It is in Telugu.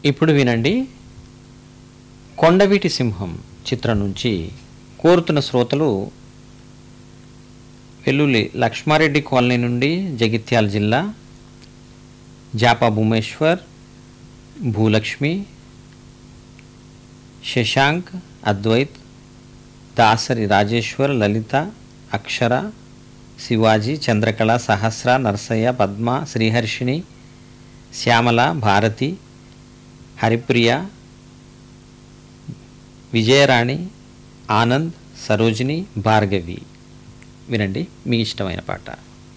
ఇప్పుడు వినండి కొండవీటి సింహం చిత్రం నుంచి కోరుతున్న శ్రోతలు వెల్లుల్లి లక్ష్మారెడ్డి కాలనీ నుండి జగిత్యాల జిల్లా జాపా భూమేశ్వర్ భూలక్ష్మి శశాంక్ అద్వైత్ దాసరి రాజేశ్వర్ లలిత అక్షర శివాజీ చంద్రకళ సహస్ర నరసయ్య పద్మ శ్రీహర్షిణి శ్యామల భారతి హరిప్రియ విజయరాణి ఆనంద్ సరోజిని భార్గవి వినండి మీ ఇష్టమైన పాట